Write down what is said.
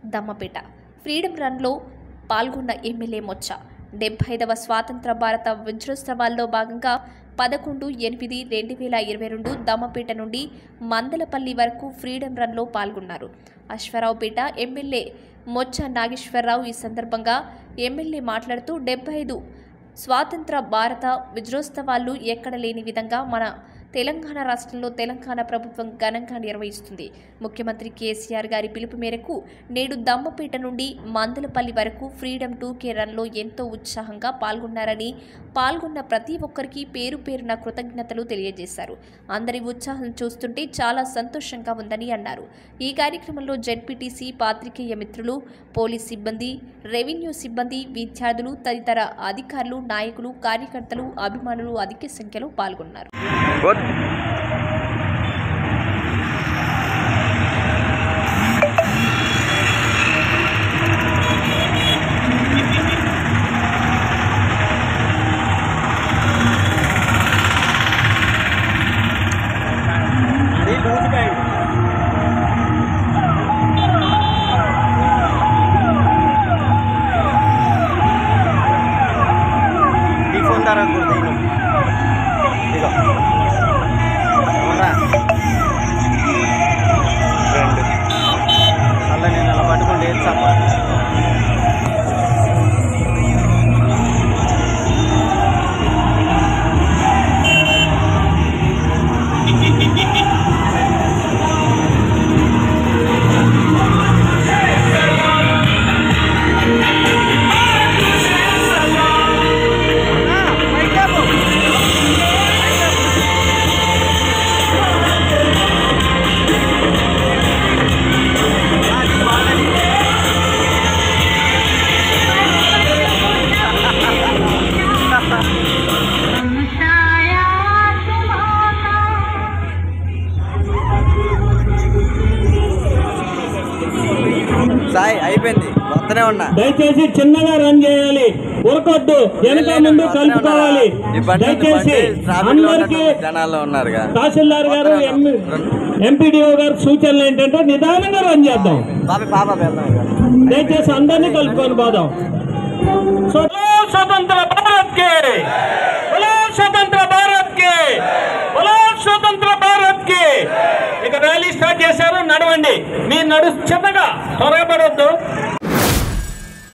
Dammapeta freedom రన్లో పాల్గొన్న MLA మొచ్చ డెబ్బై ఐదవ స్వాతంత్ర భారత వజ్రోత్సవాల్లో భాగంగా పదకొండు ఎనిమిది రెండు వేల ఇరవై రెండు దమ్మపేట నుండి మందలపల్లి వరకు ఫ్రీడమ్ రన్లో పాల్గొన్నారు అశ్వరావుపేట ఎమ్మెల్యే మొచ్చ నాగేశ్వరరావు ఈ సందర్భంగా ఎమ్మెల్యే మాట్లాడుతూ డెబ్బై ఐదు స్వాతంత్ర భారత వజ్రోత్సవాలు ఎక్కడ లేని విధంగా మన తెలంగాణ రాష్ట్రంలో తెలంగాణ ప్రభుత్వం ఘనంగా నిర్వహిస్తుంది ముఖ్యమంత్రి కేసీఆర్ గారి పిలుపు మేరకు నేడు దమ్మపేట నుండి మందలపల్లి వరకు ఫ్రీడమ్ టూ కే రన్లో ఎంతో ఉత్సాహంగా పాల్గొన్నారని పాల్గొన్న ప్రతి ఒక్కరికి పేరు పేరున కృతజ్ఞతలు తెలియజేశారు అందరి ఉత్సాహం చూస్తుంటే చాలా సంతోషంగా ఉందని అన్నారు ఈ కార్యక్రమంలో జెడ్పీటీసీ పాత్రికేయ మిత్రులు పోలీస్ సిబ్బంది రెవెన్యూ సిబ్బంది విద్యార్థులు తదితర అధికారులు నాయకులు కార్యకర్తలు అభిమానులు అధిక సంఖ్యలో పాల్గొన్నారు గుడ్ ఈ ఫోన్ ద్వారా గుర్తు ఇదిగో అవునా రెండు అలా నేను అలా పట్టుకుంటే ఏది తప్ప సాయి అయిపోయింది వస్తూనే ఉన్నా దయచేసి చిన్నగా రన్ చేయాలి ఉరకొద్దు వెనక ముందు కలుపుకోవాలి ఈ బండి ఉంది, దయచేసి బండి ట్రాఫిక్ లో అందరికీ ఉన్నట్టు జనాల్లో ఉన్నారుగా తహసీల్దార్ గారు ఎంపీడీఓ గారు సూచనలు ఏంటంటే నిదానంగా రన్ చేద్దాం బాబీ పాప వెళ్దాం ఇక. దయచేసి అందరినీ కలుపుకొని పోదాం సో- స్వతంత్ర భారత్ కే బలో స్వతంత్ర భారత్ కే బలో స్వతంత్ర భారత్ కే ఇక ర్యాలీ స్టార్ట్ చేశారు నడవండి మీరు నడు చిన్నగా త్వరపడొద్దు